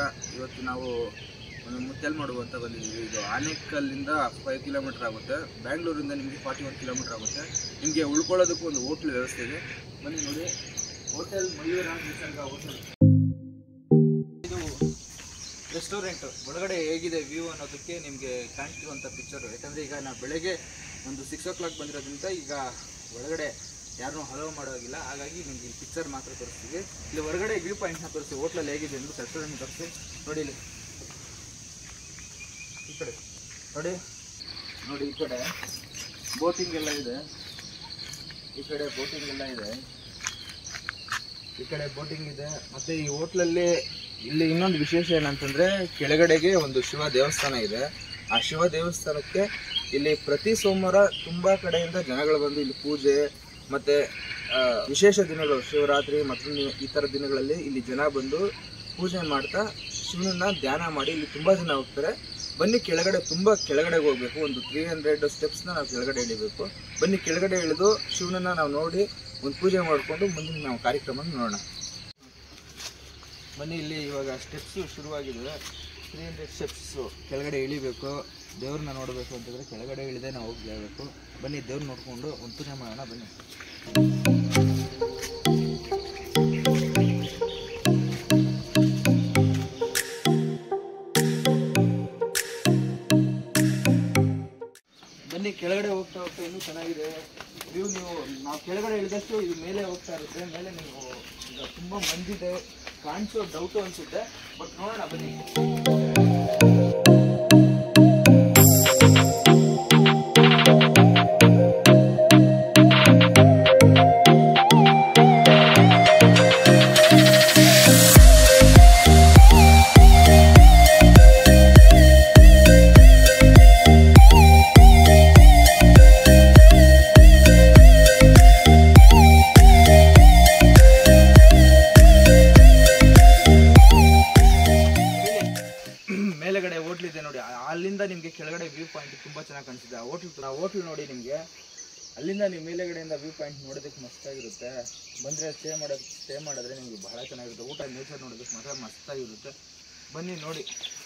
ಇವತ್ತು ನಾವು ಒಂದು ಮುತ್ತೆಲ್ ಮಾಡುವ ಅಂತ ಬಂದಿದ್ದೀವಿ ಇದು ಆನೇಕಲ್ಲಿಂದ ಫೈವ್ ಕಿಲೋಮೀಟರ್ ಆಗುತ್ತೆ ಬ್ಯಾಂಗ್ಳೂರಿಂದ ನಿಮಗೆ ಫಾರ್ಟಿ ಒನ್ ಕಿಲೋಮೀಟರ್ ಆಗುತ್ತೆ ನಿಮಗೆ ಉಳ್ಕೊಳ್ಳೋದಕ್ಕೂ ಒಂದು ಹೋಟ್ಲ್ ವ್ಯವಸ್ಥೆ ಇದೆ ಬನ್ನಿ ನೋಡಿ ಹೋಟೆಲ್ ಮಯೂರ ನಿಸರ್ಗ ಹೋಟೆಲ್ ಇದು ರೆಸ್ಟೋರೆಂಟ್ ಒಳಗಡೆ ಹೇಗಿದೆ ವ್ಯೂ ಅನ್ನೋದಕ್ಕೆ ನಿಮಗೆ ಕಾಣ್ತಿರುವಂಥ ಪಿಕ್ಚರು ಯಾಕಂದರೆ ಈಗ ನಾವು ಬೆಳಗ್ಗೆ ಒಂದು ಸಿಕ್ಸ್ ಓ ಕ್ಲಾಕ್ ಬಂದಿರೋದ್ರಿಂದ ಈಗ ಒಳಗಡೆ ಯಾರನ್ನೂ ಹಲೋ ಮಾಡೋಗಿಲ್ಲ ಹಾಗಾಗಿ ನಿಮಗೆ ಪಿಕ್ಚರ್ ಮಾತ್ರ ತೋರಿಸ್ತೀವಿ ಇಲ್ಲಿ ಹೊರಗಡೆ ವ್ಯೂ ಪಾಯಿಂಟ್ನ ತೋರಿಸಿ ಹೋಟ್ಲಲ್ಲಿ ಹೇಗಿದೆ ಅಂತ ರೆಸ್ಟೋರೆಂಟ್ ತೋರಿಸಿ ನೋಡಿ ಇಲ್ಲಿ ಈ ಕಡೆ ನೋಡಿ ನೋಡಿ ಈ ಕಡೆ ಬೋಟಿಂಗ್ ಎಲ್ಲ ಇದೆ ಈ ಕಡೆ ಬೋಟಿಂಗ್ ಎಲ್ಲ ಇದೆ ಈ ಕಡೆ ಬೋಟಿಂಗ್ ಇದೆ ಮತ್ತೆ ಈ ಹೋಟ್ಲಲ್ಲಿ ಇಲ್ಲಿ ಇನ್ನೊಂದು ವಿಶೇಷ ಏನಂತಂದ್ರೆ ಕೆಳಗಡೆಗೆ ಒಂದು ಶಿವ ದೇವಸ್ಥಾನ ಇದೆ ಆ ಶಿವ ದೇವಸ್ಥಾನಕ್ಕೆ ಇಲ್ಲಿ ಪ್ರತಿ ಸೋಮವಾರ ತುಂಬಾ ಕಡೆಯಿಂದ ಜನಗಳು ಬಂದು ಇಲ್ಲಿ ಪೂಜೆ ಮತ್ತೆ ಆ, ವಿಶೇಷ ದಿನಗಳು ಶಿವರಾತ್ರಿ ಮತ್ತೊಂದು ಈ ಥರ ದಿನಗಳಲ್ಲಿ ಇಲ್ಲಿ ಜನ ಬಂದು ಪೂಜೆ ಮಾಡ್ತಾ ಶಿವನನ್ನ ಧ್ಯಾನ ಮಾಡಿ ಇಲ್ಲಿ ತುಂಬಾ ಜನ ಹೋಗ್ತಾರೆ ಬನ್ನಿ ಕೆಳಗಡೆ ತುಂಬಾ ಕೆಳಗಡೆ ಹೋಗ್ಬೇಕು ಒಂದು ತ್ರೀ ಹಂಡ್ರೆಡ್ ಸ್ಟೆಪ್ಸ್ನ ನಾವು ಕೆಳಗಡೆ ಇಳಿಬೇಕು ಬನ್ನಿ ಕೆಳಗಡೆ ಇಳಿದು ಶಿವನನ್ನ ನಾವು ನೋಡಿ ಒಂದು ಪೂಜೆ ಮಾಡಿಕೊಂಡು ಮುಂದಿನ ನಾವು ಕಾರ್ಯಕ್ರಮ ನೋಡೋಣ ಬನ್ನಿ ಇಲ್ಲಿ ಇವಾಗ ಸ್ಟೆಪ್ಸು ಶುರುವಾಗಿದೆ ತ್ರೀ ಹಂಡ್ರೆಡ್ ಸ್ಟೆಪ್ಸು ಕೆಳಗಡೆ ಇಳಿಬೇಕು ದೇವ್ರನ್ನ ನೋಡಬೇಕು ಅಂತಂದರೆ ಕೆಳಗಡೆ ಇಳಿದೆ ನಾವು ಹೋಗ್ಲೇಬೇಕು ಬನ್ನಿ ದೇವ್ರ ನೋಡಿಕೊಂಡು ಒಂದು ಪೂಜೆ ಮಾಡೋಣ ಬನ್ನಿ ಬನ್ನಿ ಕೆಳಗಡೆ ಹೋಗ್ತಾ ಹೋಗ್ತಾ ಇನ್ನೂ ಚೆನ್ನಾಗಿದೆ ವ್ಯೂ ನೀವು ನಾವು ಕೆಳಗಡೆ ಇಳಿದಷ್ಟು ಇದು ಮೇಲೆ ಹೋಗ್ತಾ ಇರುತ್ತೆ ಮೇಲೆ ನೀವು ಈಗ ತುಂಬ ಮಂದಿದೆ ಕಾಣಿಸೋ ಡೌಟು ಅನಿಸುತ್ತೆ ಬಟ್ ನೋಡೋಣ ಬನ್ನಿ ಮೇಲೆಗಡೆ ಹೋಟ್ಲ್ ಇದೆ ನೋಡಿ ಆ- ಅಲ್ಲಿಂದ ನಿಮಗೆ ಕೆಳಗಡೆ ವ್ಯೂ ಪಾಯಿಂಟ್ ತುಂಬಾ ಚೆನ್ನಾಗಿ ಕಾಣಿಸಿದೆ ಆ ಹೋಟ್ಲ್ ಆ ಹೋಟ್ಲ್ ನೋಡಿ ನಿಮಗೆ ಅಲ್ಲಿಂದ ನೀವು ಮೇಲೆಗಡೆಯಿಂದ ವ್ಯೂ ಪಾಯಿಂಟ್ ನೋಡೋದಕ್ಕೆ ಮಸ್ತಾಗಿರುತ್ತೆ ಬಂದರೆ ಸ್ಟೇ ಮಾಡೋದು ಸ್ಟೇ ಮಾಡಿದ್ರೆ ನಿಮಗೆ ಬಹಳ ಚೆನ್ನಾಗಿರುತ್ತೆ ಊಟ ನೇಚರ್ ನೋಡೋದಕ್ಕೆ ಮಾತ್ರ ಮಸ್ತಾಗಿರುತ್ತೆ ಬನ್ನಿ ನೋಡಿ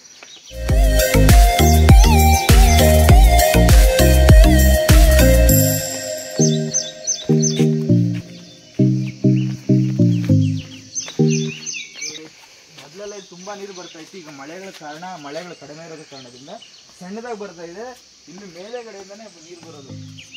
ಮೊದಲೆಲ್ಲ ಇಲ್ಲಿ ತುಂಬಾ ನೀರು ಬರ್ತಾ ಇತ್ತು ಈಗ ಮಳೆಗಳ ಕಾರಣ ಮಳೆಗಳು ಕಡಿಮೆ ಇರೋದ ಕಾರಣದಿಂದ ಸಣ್ಣದಾಗಿ ಬರ್ತಾ ಇದೆ ಇನ್ನು ಮೇಲೆಗಡೆಯಿಂದನೇ ನೀರು ಬರೋದು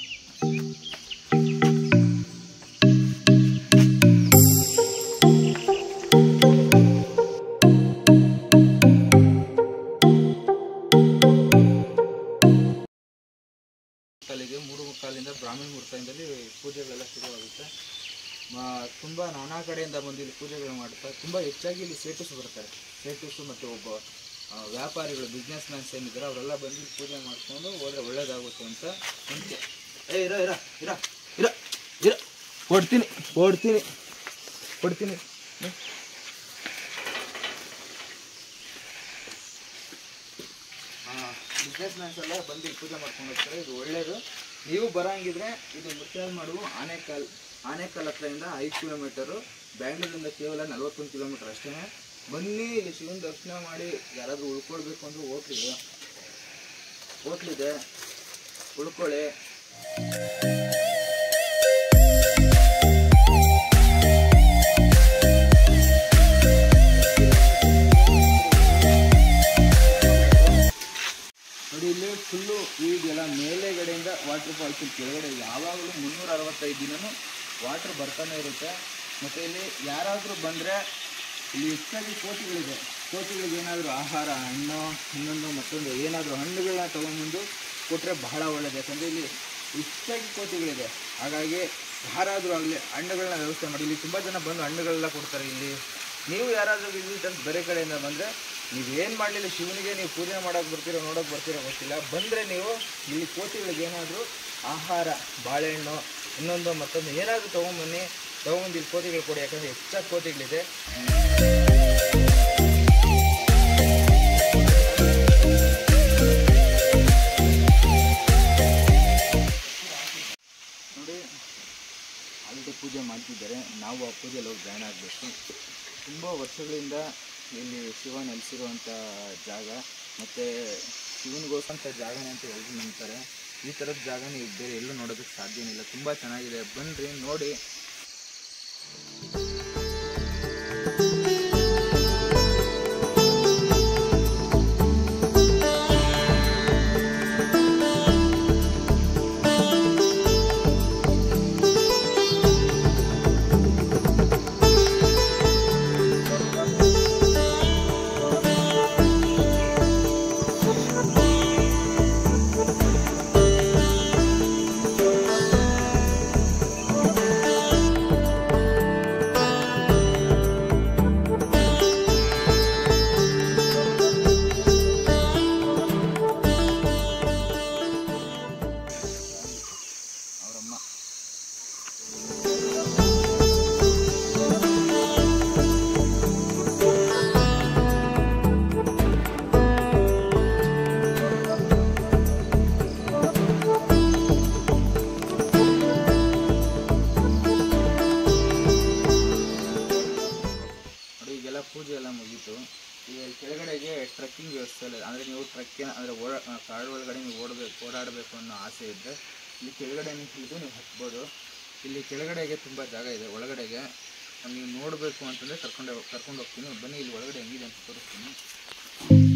ಕಾಲಿಗೆ ಮೂರು ಮುಕ್ಕಾಲಿಂದ ಬ್ರಾಹ್ಮಣ ಮುಹೂರ್ತದಲ್ಲಿ ಪೂಜೆಗಳೆಲ್ಲ ಶುರುವಾಗುತ್ತೆ ಮ- ತುಂಬಾ ನಾನಾ ಕಡೆಯಿಂದ ಬಂದು ಇಲ್ಲಿ ಪೂಜೆಗಳು ಮಾಡ್ತಾರೆ ತುಂಬಾ ಹೆಚ್ಚಾಗಿ ಇಲ್ಲಿ ಸೇಟುಸ್ ಬರ್ತಾರೆ ಸೇಟುಸ್ ಮತ್ತು ಒಬ್ಬ ಆ, ವ್ಯಾಪಾರಿಗಳು ಬಿಸ್ನೆಸ್ ಮ್ಯಾನ್ಸ್ ಏನಿದ್ದಾರೆ ಅವರೆಲ್ಲ ಬಂದು ಇಲ್ಲಿ ಪೂಜೆ ಮಾಡಿಕೊಂಡು ಹೋದ್ರೆ ಒಳ್ಳೇದಾಗುತ್ತೆ ಅಂತ ನಂಬಿಕೆ ಏ ಇರ ಇರ ಇರ ಇರ ಇರ ಕೊಡ್ತೀನಿ ಕೊಡ್ತೀನಿ ಕೊಡ್ತೀನಿ ಹ್ಮ್. ಬಿಸ್ನೆಸ್ ಮ್ಯಾನ್ಸ್ ಎಲ್ಲ ಬಂದು ಇಲ್ಲಿ ಪೂಜೆ ಮಾಡ್ಕೊಂಡು ಹೋಗ್ತಾರೆ ಇದು ಒಳ್ಳೇದು ನೀವು ಬರಂಗಿದ್ರೆ ಇದು ಮುತ್ಯಾಲ್ ಮಾಡುವ ಆನೇಕಲ್ ಆನೇಕಲ್ ಹತ್ರದಿಂದ ಐದು ಕಿಲೋಮೀಟರು ಬ್ಯಾಂಗ್ಳೂರಿಂದ ಕೇವಲ ನಲವತ್ತೊಂದು ಕಿಲೋಮೀಟರ್ ಅಷ್ಟೇ ಬನ್ನಿ ಇಲ್ಲಿ ಶಿವನ ದರ್ಶನ ಮಾಡಿ ಯಾರಾದರೂ ಉಳ್ಕೊಳ್ಬೇಕು ಅಂದ್ರೆ ಹೋಟ್ಲಿದೆ ಹೋಟ್ಲಿದೆ ಉಳ್ಕೊಳ್ಳಿ ನೋಡಿ ಇಲ್ಲಿ ಫುಲ್ಲು ಇದೆಲ್ಲ ಮೇಲೆಗಡೆಯಿಂದ ವಾಟರ್ ಫಾಲ್ಸ್ ಕೆಳಗಡೆ ಯಾವಾಗಲೂ ಮುನ್ನೂರ ಅರವತ್ತೈದು ದಿನನೂ ವಾಟರ್ ಬರ್ತಾನೆ ಇರುತ್ತೆ ಮತ್ತು ಇಲ್ಲಿ ಯಾರಾದರೂ ಬಂದರೆ ಇಲ್ಲಿ ಹೆಚ್ಚಾಗಿ ಕೋತಿಗಳಿದೆ ಕೋತಿಗಳಿಗೆ ಏನಾದರೂ ಆಹಾರ ಹಣ್ಣು ಇನ್ನೊಂದು ಮತ್ತೊಂದು ಏನಾದರೂ ಹಣ್ಣುಗಳನ್ನ ತೊಗೊಂಬಂದು ಕೊಟ್ಟರೆ ಬಹಳ ಒಳ್ಳೆಯದು ಯಾಕಂದರೆ ಇಲ್ಲಿ ಹೆಚ್ಚಾಗಿ ಕೋತಿಗಳಿದೆ ಹಾಗಾಗಿ ಯಾರಾದರೂ ಆಗಲಿ ಹಣ್ಣುಗಳನ್ನ ವ್ಯವಸ್ಥೆ ಮಾಡಿ ಇಲ್ಲಿ ತುಂಬ ಜನ ಬಂದು ಹಣ್ಣುಗಳೆಲ್ಲ ಕೊಡ್ತಾರೆ ಇಲ್ಲಿ ನೀವು ಯಾರಾದರೂ ವಿಸಿಟರ್ಸ್ ಬೇರೆ ಕಡೆಯಿಂದ ಬಂದರೆ ನೀವೇನು ಮಾಡಲಿಲ್ಲ ಶಿವನಿಗೆ ನೀವು ಪೂಜೆ ಮಾಡೋಕೆ ಬರ್ತೀರೋ ನೋಡೋಕೆ ಬರ್ತೀರೋ ಗೊತ್ತಿಲ್ಲ ಬಂದರೆ ನೀವು ಇಲ್ಲಿ ಕೋತಿಗಳಿಗೆ ಏನಾದರೂ ಆಹಾರ ಬಾಳೆಹಣ್ಣು ಇನ್ನೊಂದು ಮತ್ತೊಂದು ಏನಾದರೂ ತೊಗೊಂಬನ್ನಿ ತೊಗೊಂಬಂದು ಇಲ್ಲಿ ಕೋತಿಗಳು ಕೊಡಿ ಯಾಕಂದರೆ ಹೆಚ್ಚಾಗಿ ಕೋತಿಗಳಿದೆ ನೋಡಿ ಆಲ್ರೆಡಿ ಪೂಜೆ ಮಾಡ್ತಿದ್ದಾರೆ ನಾವು ಆ ಪೂಜೆಯಲ್ಲಿ ಹೋಗಿ ಜಾಯ್ನ್ ಆಗಬೇಕು ತುಂಬ ವರ್ಷಗಳಿಂದ ಇಲ್ಲಿ ಶಿವ ನೆಲೆಸಿರುವಂಥ ಜಾಗ ಮತ್ತು ಶಿವನಿಗೋಸ್ಕರ ಜಾಗನೇ ಅಂತ ಎಲ್ರು ನಂಬ್ತಾರೆ ಈ ಥರದ ಜಾಗ ನೀವು ಬೇರೆ ಎಲ್ಲೂ ನೋಡೋದಕ್ಕೆ ಸಾಧ್ಯನೇ ಇಲ್ಲ ತುಂಬ ಚೆನ್ನಾಗಿದೆ ಬನ್ನಿರಿ ನೋಡಿ ಅವರಮ್ಮ ನೋಡಿ ಈಗೆಲ್ಲ ಪೂಜೆ ಎಲ್ಲ ಮುಗೀತು ಈಗ ಇಲ್ಲಿ ಕೆಳಗಡೆಗೆ ಟ್ರೆಕ್ಕಿಂಗ್ ವ್ಯವಸ್ಥೆ ಇಲ್ಲ ಅಂದರೆ ನೀವು ಟ್ರೆಕ್ ಅಂದರೆ ಓಡಾ ಕಾಡು ಒಳಗಡೆ ನೀವು ಓಡಬೇಕು ಓಡಾಡಬೇಕು ಅನ್ನೋ ಆಸೆ ಇದ್ದರೆ ಇಲ್ಲಿ ಕೆಳಗಡೆ ನಿಂತಿದ್ದು ನೀವು ಹತ್ಬೋದು ಇಲ್ಲಿ ಕೆಳಗಡೆಗೆ ತುಂಬ ಜಾಗ ಇದೆ ಒಳಗಡೆಗೆ ನೀವು ನೋಡಬೇಕು ಅಂತಂದರೆ ಕರ್ಕೊಂಡು ಕರ್ಕೊಂಡು ಹೋಗ್ತೀನಿ ಬನ್ನಿ ಇಲ್ಲಿ ಒಳಗಡೆ ಹೆಂಗಿದೆ ಅಂತ ತೋರಿಸ್ತೀನಿ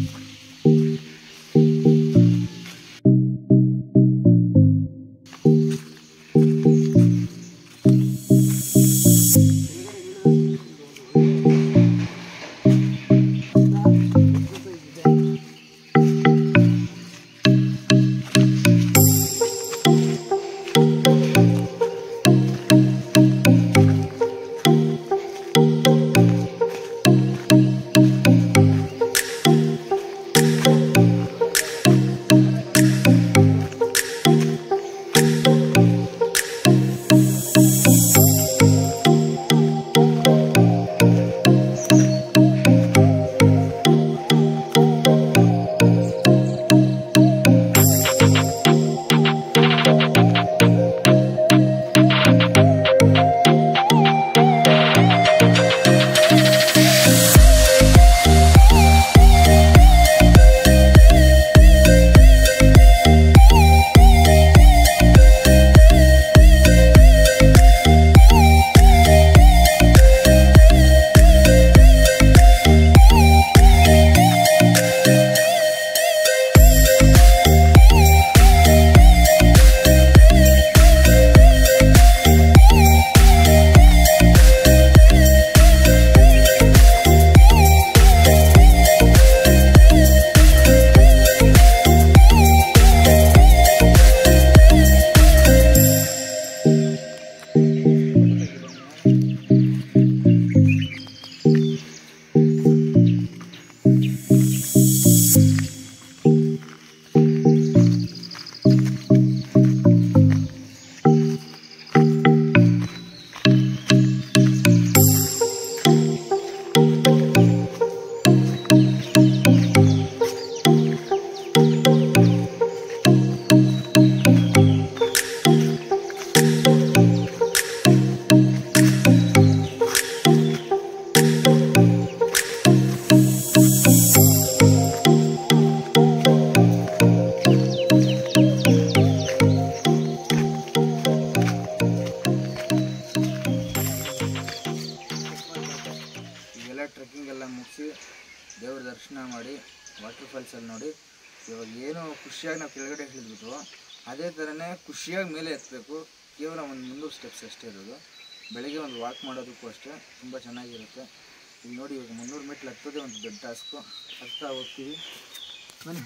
ಈಗೆಲ್ಲ ಟ್ರೆಕ್ಕಿಂಗ್ ಎಲ್ಲ ಮುಗಿಸಿ ದೇವ್ರ ದರ್ಶನ ಮಾಡಿ ವಾಟರ್ ಫಾಲ್ಸಲ್ಲಿ ನೋಡಿ ಇವಾಗ ಏನು ಖುಷಿಯಾಗಿ ನಾವು ಕೆಳಗಡೆ ಇಳಿದ್ಬಿಟ್ವು ಅದೇ ಥರನೇ ಖುಷಿಯಾಗಿ ಮೇಲೆ ಎತ್ತಬೇಕು ಕೇವಲ ಒಂದು ಮುನ್ನೂರು ಸ್ಟೆಪ್ಸ್ ಅಷ್ಟೇ ಇರೋದು ಬೆಳಗ್ಗೆ ಒಂದು ವಾಕ್ ಮಾಡೋದಕ್ಕೂ ಅಷ್ಟೇ ತುಂಬ ಚೆನ್ನಾಗಿರುತ್ತೆ ಈಗ ನೋಡಿ ಇವಾಗ ಮುನ್ನೂರು ಮೆಟ್ಲು ಹತ್ತೋದೇ ಒಂದು ದೊಡ್ಡ ಟಾಸ್ಕು ಹತ್ತಾ ಹೋಗ್ತೀವಿ ಬನ್ನಿ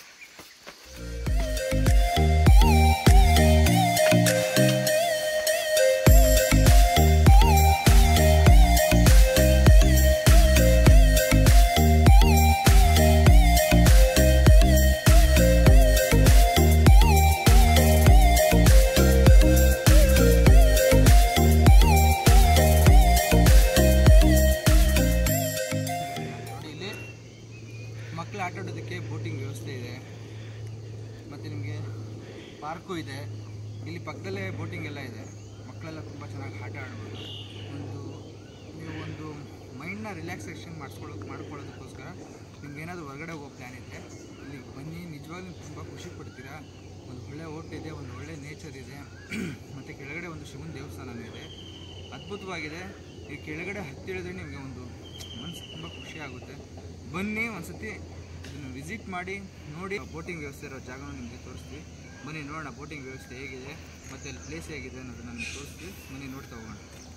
ನೋಡಿ ಇಲ್ಲಿ ಮಕ್ಕಳು ಆಟ ಆಡೋದಕ್ಕೆ ಬೋಟಿಂಗ್ ವ್ಯವಸ್ಥೆ ಇದೆ ಮತ್ತು ನಿಮಗೆ ಪಾರ್ಕು ಇದೆ ಇಲ್ಲಿ ಪಕ್ಕದಲ್ಲೇ ಬೋಟಿಂಗ್ ಎಲ್ಲ ಇದೆ ಮಕ್ಕಳೆಲ್ಲ ತುಂಬ ಚೆನ್ನಾಗಿ ಆಟ ಆಡ್ಬೋದು ಒಂದು ನೀವು ಒಂದು ಮೈಂಡ್ ಮೈಂಡ್ನ ರಿಲ್ಯಾಕ್ಸೇಷನ್ ಮಾಡಿಸ್ಕೊಳ್ಳೋಕೆ ಮಾಡ್ಕೊಳ್ಳೋದಕ್ಕೋಸ್ಕರ ನಿಮ್ಗೆ ಏನಾದರೂ ಹೊರಗಡೆ ಹೋಗೋ ಪ್ಲ್ಯಾನ್ ಇದ್ದರೆ ಇಲ್ಲಿಗೆ ಬನ್ನಿ ನಿಜವಾಗ್ಲೂ ತುಂಬ ಖುಷಿ ಪಡ್ತೀರಾ ಒಂದು ಒಳ್ಳೆ ಓಟ್ ಇದೆ ಒಂದು ಒಳ್ಳೆ ನೇಚರ್ ಇದೆ ಮತ್ತು ಕೆಳಗಡೆ ಒಂದು ಶಿವನ ದೇವಸ್ಥಾನನೂ ಇದೆ ಅದ್ಭುತವಾಗಿದೆ ಈ ಕೆಳಗಡೆ ಹತ್ತಿಳಿದ್ರೆ ನಿಮಗೆ ಒಂದು ಮನಸ್ಸು ತುಂಬ ಖುಷಿ ಆಗುತ್ತೆ ಬನ್ನಿ ಒಂದ್ಸತಿ ಇದನ್ನು ವಿಸಿಟ್ ಮಾಡಿ ನೋಡಿ ಬೋಟಿಂಗ್ ವ್ಯವಸ್ಥೆ ಇರೋ ಜಾಗನೂ ನಿಮಗೆ ತೋರಿಸ್ತೀವಿ ಬನ್ನಿ ನೋಡೋಣ ಬೋಟಿಂಗ್ ವ್ಯವಸ್ಥೆ ಹೇಗಿದೆ ಮತ್ತು ಅಲ್ಲಿ ಪ್ಲೇಸ್ ಹೇಗಿದೆ ಅನ್ನೋದನ್ನ ನಿಮ್ಗೆ ತೋರಿಸ್ತೀವಿ ಬನ್ನಿ ನೋಡ್ತಾ ಹೋಗೋಣ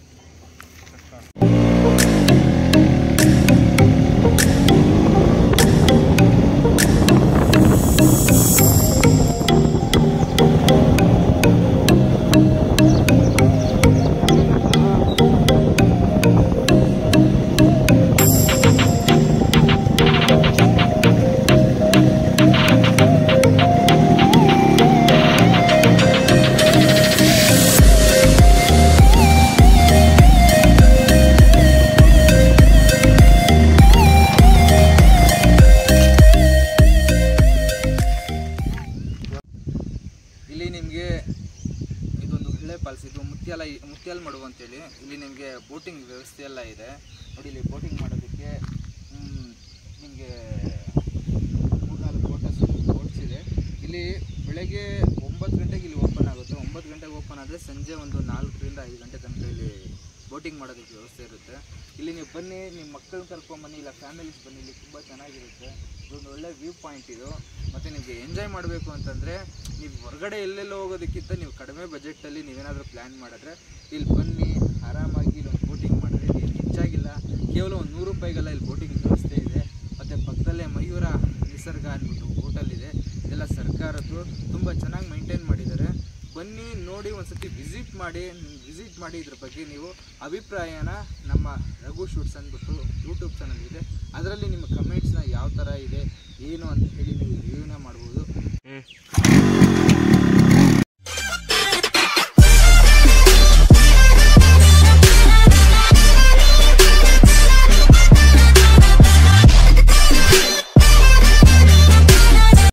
ಇಲ್ಲಿ ನಿಮಗೆ ಇದೊಂದು ಒಳ್ಳೆ ಫಾಲ್ಸ್ ಇದು ಮುತ್ಯಾಲ ಮುತ್ಯಾಲ ಮಡುವು ಅಂತೇಳಿ ಇಲ್ಲಿ ನಿಮಗೆ ಬೋಟಿಂಗ್ ವ್ಯವಸ್ಥೆ ಎಲ್ಲ ಇದೆ ನೋಡಿ ಇಲ್ಲಿ ಬೋಟಿಂಗ್ ಮಾಡೋದಕ್ಕೆ ನಿಮಗೆ ಮೂರ್ನಾಲ್ಕು ಬೋಟಸ್ ಬೋಟ್ಸ್ ಇದೆ ಇಲ್ಲಿ ಬೆಳಗ್ಗೆ ಒಂಬತ್ತು ಗಂಟೆಗೆ ಇಲ್ಲಿ ಓಪನ್ ಆಗುತ್ತೆ ಒಂಬತ್ತು ಗಂಟೆಗೆ ಓಪನ್ ಆದರೆ ಸಂಜೆ ಒಂದು ನಾಲ್ಕರಿಂದ ಐದು ಗಂಟೆ ತನಕ ಇಲ್ಲಿ ಬೋಟಿಂಗ್ ಮಾಡೋದಕ್ಕೆ ವ್ಯವಸ್ಥೆ ಇರುತ್ತೆ ಇಲ್ಲಿ ನೀವು ಬನ್ನಿ ನಿಮ್ಮ ಮಕ್ಕಳನ್ನ ಕರ್ಕೊಂಬನ್ನಿ ಇಲ್ಲ ಫ್ಯಾಮಿಲೀಸ್ ಬನ್ನಿ ಇಲ್ಲಿ ತುಂಬ ಚೆನ್ನಾಗಿರುತ್ತೆ ಇದೊಂದು ಒಳ್ಳೆ ವ್ಯೂ ಪಾಯಿಂಟ್ ಇದು ಮತ್ತು ನಿಮಗೆ ಎಂಜಾಯ್ ಮಾಡಬೇಕು ಅಂತಂದರೆ ನೀವು ಹೊರಗಡೆ ಎಲ್ಲೆಲ್ಲೋ ಹೋಗೋದಕ್ಕಿಂತ ನೀವು ಕಡಿಮೆ ಬಜೆಟಲ್ಲಿ ನೀವೇನಾದರೂ ಪ್ಲ್ಯಾನ್ ಮಾಡಿದ್ರೆ ಇಲ್ಲಿ ಬನ್ನಿ ಆರಾಮಾಗಿ ಇಲ್ಲೊಂದು ಬೋಟಿಂಗ್ ಮಾಡಿದ್ರೆ ಏನು ಹೆಚ್ಚಾಗಿಲ್ಲ ಕೇವಲ ಒಂದು ನೂರು ರೂಪಾಯಿಗೆಲ್ಲ ಇಲ್ಲಿ ಬೋಟಿಂಗ್ ವ್ಯವಸ್ಥೆ ಇದೆ ಮತ್ತು ಪಕ್ಕದಲ್ಲೇ ಮಯೂರ ನಿಸರ್ಗ ಅಂದ್ಬಿಟ್ಟು ಹೋಟೆಲ್ ಇದೆಲ್ಲ ಸರ್ಕಾರದ್ದು ತುಂಬ ಚೆನ್ನಾಗಿ ಮೈಂಟೈನ್ ಮಾಡಿದ್ದಾರೆ ಬನ್ನಿ ನೋಡಿ ಒಂದ್ಸತಿ ವಿಸಿಟ್ ಮಾಡಿ ವಿಸಿಟ್ ಮಾಡಿ ಇದ್ರ ಬಗ್ಗೆ ನೀವು ಅಭಿಪ್ರಾಯನ ನಮ್ಮ ರಘು ಶೂಟ್ಸ್ ಅಂದ್ಬಿಟ್ಟು ಯೂಟ್ಯೂಬ್ ಚಾನಲ್ ಇದೆ ಅದರಲ್ಲಿ ನಿಮ್ಮ ಕಮೆಂಟ್ಸ್ನ ಯಾವ ಥರ ಇದೆ ಏನು ಅಂತ ಹೇಳಿ ನೀವು ರಿವ್ಯೂನ ಮಾಡ್ಬೋದು